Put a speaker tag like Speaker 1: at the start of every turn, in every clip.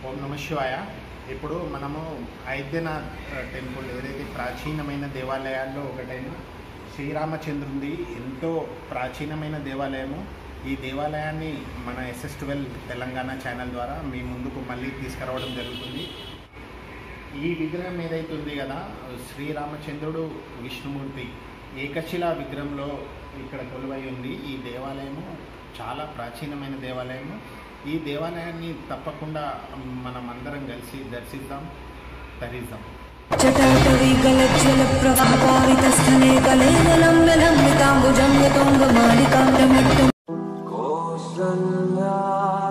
Speaker 1: ఓం నమ శివాయ ఇప్పుడు మనము ఐద్యనాథ్ టెంపుల్ ఏదైతే ప్రాచీనమైన దేవాలయాల్లో ఒకటైన శ్రీరామచంద్రుంది ఎంతో ప్రాచీనమైన దేవాలయము ఈ దేవాలయాన్ని మన ఎస్ఎస్ ట్వెల్వ్ తెలంగాణ ఛానల్ ద్వారా మీ ముందుకు మళ్ళీ తీసుకురావడం జరుగుతుంది ఈ విగ్రహం ఏదైతే ఉంది కదా శ్రీరామచంద్రుడు విష్ణుమూర్తి ఏకశిలా విగ్రహంలో ఇక్కడ కొలువై ఉంది ఈ దేవాలయము చాలా ప్రాచీనమైన దేవాలయము ఈ దేవాలయాన్ని తప్పకుండా మనం అందరం కలిసి దర్శిద్దాం తరిద్దాం
Speaker 2: जटाटवीगलज्ज्वलप्रवाहपावितस्थले कलेन लम्बलम्बिताम्बुजं यतोङ्गमालिकां रमट्टुम्
Speaker 3: कौशल्या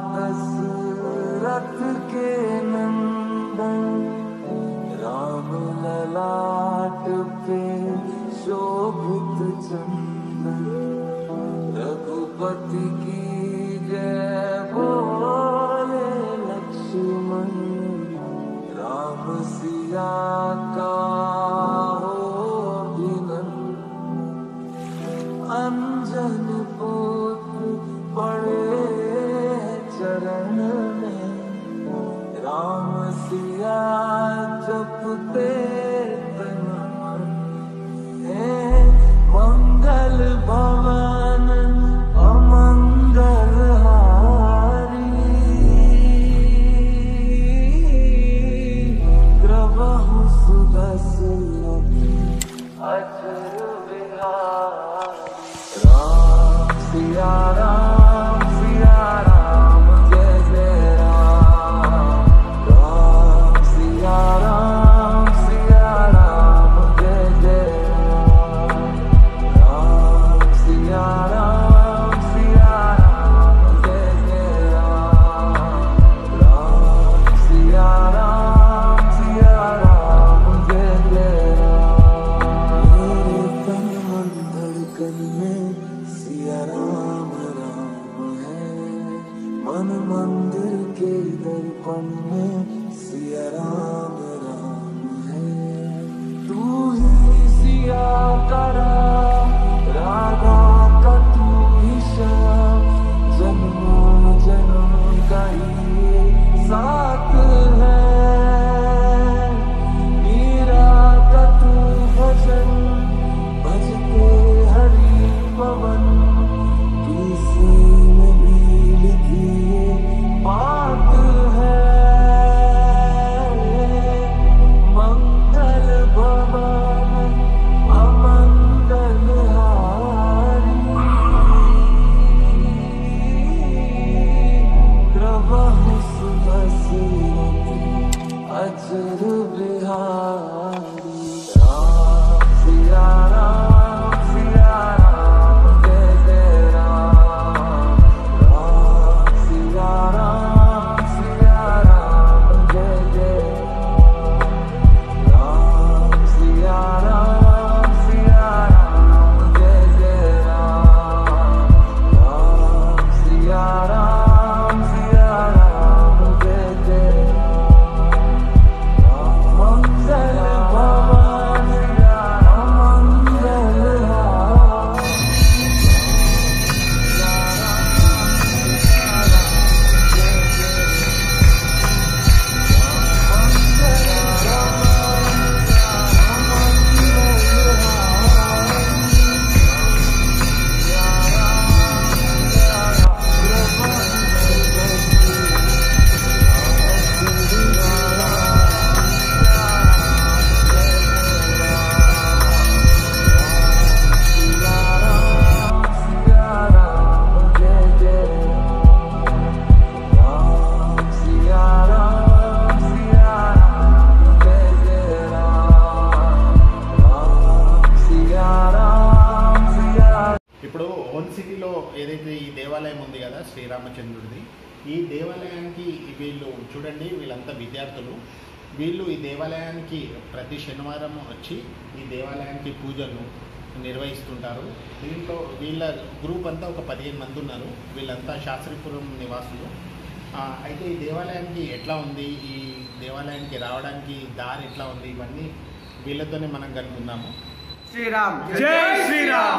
Speaker 3: दशरथ के नंदन राम ललाट पे शोभित चंदन रघुपति की जय बोले लक्ष्मण राम सिया का हो अभिनंदन अंजन पुत्र पड़े चरण में राम सिया जपते तन मन हे मंगल भवन अमंगल हारी द्रवहु सुदसुलभ अजर विहारी राम सिया राम सिया राम जय जय राम राम सिया राम सिया राम जय जय राम राम सिया राम सिया राम जय जय राम राम सिया राम सिया राम जय जय राम मेरे तन मन धड़कन में सिया राम राम है मन मंदिर के दर्पण में सिया राम राम है तू ही सिया का राम राधा का तू ही श्याम जन्मों जन्म का ये साथ है मीरा का तू भजन भजते हरि पवन किसी में भी लिखी ये बात है मंगल भवन अमंगल हारी द्रवहु सुदसुरति अजर बिहारी राम सिया राम सिया राम जय जय राम राम सिया राम सिया राम जय जय राम सिया राम सिया राम जय जय राम राम सिया राम सिया राम जय जय मंगल भवन मंगल हारी सिया राम जय जय राम सिया राम सिया राम जय जय राम राम सिया राम सिया
Speaker 1: ఇప్పుడు ఓన్ సిటీలో ఏదైతే ఈ దేవాలయం ఉంది కదా శ్రీరామచంద్రుడిది ఈ దేవాలయానికి వీళ్ళు చూడండి వీళ్ళంతా విద్యార్థులు వీళ్ళు ఈ దేవాలయానికి ప్రతి శనివారం వచ్చి ఈ దేవాలయానికి పూజలు నిర్వహిస్తుంటారు దీంట్లో వీళ్ళ గ్రూప్ అంతా ఒక పదిహేను మంది ఉన్నారు వీళ్ళంతా శాస్త్రీపురం నివాసులు ఆ, అయితే ఈ దేవాలయానికి ఎట్లా ఉంది ఈ దేవాలయానికి రావడానికి దారి ఎట్లా ఉంది ఇవన్నీ వీళ్ళతోనే మనం కనుక్కుందాము
Speaker 4: శ్రీరామ్ జై శ్రీరామ్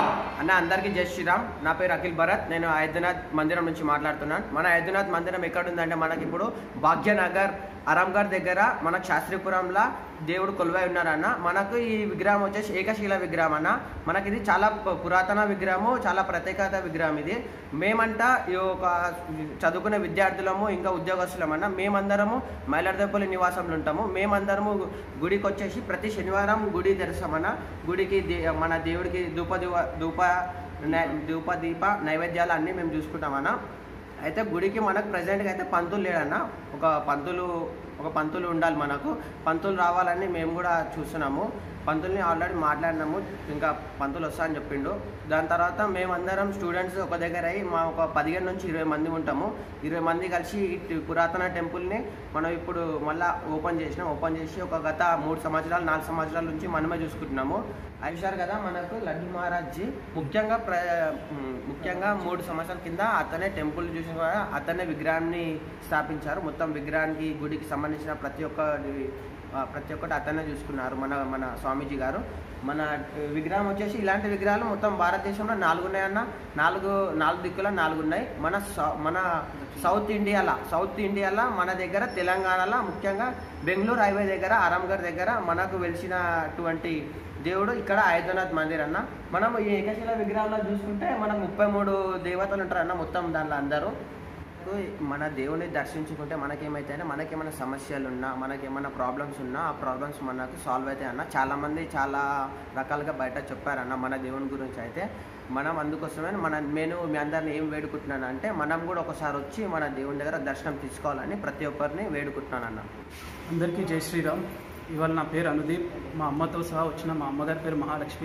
Speaker 4: అన్న అందరికీ జై శ్రీరామ్ నా పేరు అఖిల్ భరత్ నేను అయోధ్యనాథ్ మందిరం నుంచి మాట్లాడుతున్నాను మన అయోధ్యనాథ్ మందిరం ఎక్కడ ఉందంటే మనకి ఇప్పుడు భాగ్యనగర్ అరంగర్ దగ్గర మన శాస్త్రీపురంలో దేవుడు కొలువై ఉన్నారన్న మనకు ఈ విగ్రహం వచ్చేసి ఏకశీల విగ్రహం అన్న మనకి ఇది చాలా పు- పురాతన విగ్రహము చాలా ప్రత్యేకత విగ్రహం ఇది మేమంట ఈ ఒక చదువుకునే విద్యార్థులము ఇంకా ఉద్యోగస్తులం అన్న మేమందరము మైలర్దపల్లి నివాసంలో ఉంటాము మేమందరము గుడికి వచ్చేసి ప్రతి శనివారం గుడి తెరుస్తామన్న గుడికి దే- మన దేవుడికి ధూప దివ- ధూప నై- ధూప దీప నైవేద్యాలు అన్నీ మేము చూసుకుంటామన్న అయితే గుడికి మనకు ప్రజెంట్గా అయితే పంతులు లేడన్న ఒక పంతులు ఒక పంతులు ఉండాలి మనకు పంతులు రావాలని మేము కూడా చూస్తున్నాము పంతుల్ని ఆల్రెడీ మాట్లాడినాము ఇంకా పంతులు వస్తా అని చెప్పిండు దాని తర్వాత మేమందరం స్టూడెంట్స్ ఒక దగ్గర అయ్యి మా ఒక పదిహేను నుంచి ఇరవై మంది ఉంటాము ఇరవై మంది కలిసి ఈ టి- పురాతన టెంపుల్ని మనం ఇప్పుడు మళ్ళీ ఓపెన్ చేసినాం ఓపెన్ చేసి ఒక గత మూడు సంవత్సరాలు నాలుగు సంవత్సరాల నుంచి మనమే చూసుకుంటున్నాము అయిషారు కదా మనకు లడ్డు మహారాజ్జీ ముఖ్యంగా ప్ర ఉమ్, ముఖ్యంగా మూడు సంవత్సరాల కింద అతనే టెంపుల్ చూసిన కూడా అతనే విగ్రహాన్ని స్థాపించారు మొత్తం విగ్రహానికి గుడికి సంబంధించిన ప్రతి ఒక్క ఆ, ప్రతి ఒక్కటి అతనే చూసుకున్నారు మన మన స్వామీజీ గారు మన విగ్రహం వచ్చేసి ఇలాంటి విగ్రహాలు మొత్తం భారతదేశంలో నాలుగు ఉన్నాయన్న నాలుగు నాలుగు దిక్కుల నాలుగు ఉన్నాయి మన సౌ- మన సౌత్ ఇండియాలో సౌత్ ఇండియాలో మన దగ్గర తెలంగాణలో ముఖ్యంగా బెంగళూరు హైవే దగ్గర ఆరాంఘర్ దగ్గర మనకు వెలిసినటువంటి దేవుడు ఇక్కడ ఆయుధనాథ్ మందిర్ అన్న మనం ఈ ఏకశిల విగ్రహాల్లో చూసుకుంటే మనకు ముప్పై మూడు దేవతలు ఉంటారన్న మొత్తం దాంట్లో అందరూ మన దేవుని దర్శించుకుంటే మనకేమైతే మనకేమైనా సమస్యలు ఉన్నా మనకేమైనా ప్రాబ్లమ్స్ ఉన్నా ఆ ప్రాబ్లమ్స్ మనకు సాల్వ్ అవుతాయి అన్న చాలామంది చాలా రకాలుగా బయట చెప్పారన్న మన దేవుని గురించి అయితే మనం అందుకోసమే మన నేను మీ అందరిని ఏం వేడుకుంటున్నాను అంటే మనం కూడా ఒకసారి వచ్చి మన దేవుని దగ్గర దర్శనం తీసుకోవాలని ప్రతి ఒక్కరిని వేడుకుంటున్నాను అన్న
Speaker 5: అందరికీ జై శ్రీరామ్ ఇవాళ నా పేరు అనుదీప్ మా అమ్మతో సహా వచ్చిన మా అమ్మగారి పేరు మహాలక్ష్మి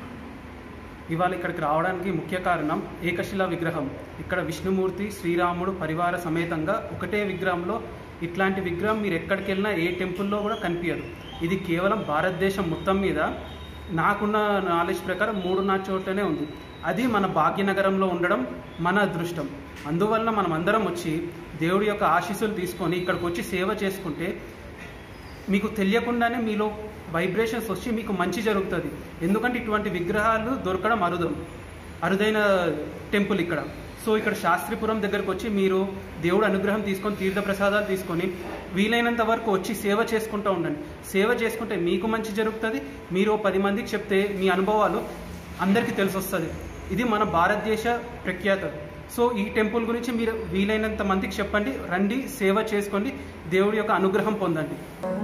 Speaker 5: ఇవాళ ఇక్కడికి రావడానికి ముఖ్య కారణం ఏకశిల విగ్రహం ఇక్కడ విష్ణుమూర్తి శ్రీరాముడు పరివార సమేతంగా ఒకటే విగ్రహంలో ఇట్లాంటి విగ్రహం మీరు ఎక్కడికి వెళ్ళినా ఏ టెంపుల్లో కూడా కనిపించదు ఇది కేవలం భారతదేశం మొత్తం మీద నాకున్న నాలెడ్జ్ ప్రకారం మూడు నా చోట్లనే ఉంది అది మన భాగ్యనగరంలో ఉండడం మన అదృష్టం అందువలన మనం అందరం వచ్చి దేవుడి యొక్క ఆశీస్సులు తీసుకొని ఇక్కడికి వచ్చి సేవ చేసుకుంటే మీకు తెలియకుండానే మీలో వైబ్రేషన్స్ వచ్చి మీకు మంచి జరుగుతుంది ఎందుకంటే ఇటువంటి విగ్రహాలు దొరకడం అరుదు అరుదైన టెంపుల్ ఇక్కడ సో ఇక్కడ శాస్త్రిపురం దగ్గరకు వచ్చి మీరు దేవుడు అనుగ్రహం తీసుకొని తీర్థ ప్రసాదాలు తీసుకొని వీలైనంత వరకు వచ్చి సేవ చేసుకుంటూ ఉండండి సేవ చేసుకుంటే మీకు మంచి జరుగుతుంది మీరు ఓ పది మందికి చెప్తే మీ అనుభవాలు అందరికీ తెలిసి వస్తుంది ఇది మన భారతదేశ ప్రఖ్యాత సో ఈ టెంపుల్ గురించి మీరు వీలైనంత మందికి చెప్పండి రండి సేవ చేసుకోండి దేవుడి యొక్క అనుగ్రహం పొందండి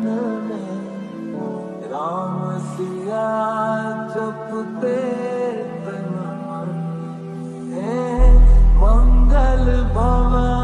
Speaker 3: राम सिया जपते तन मन हे मंगल भवन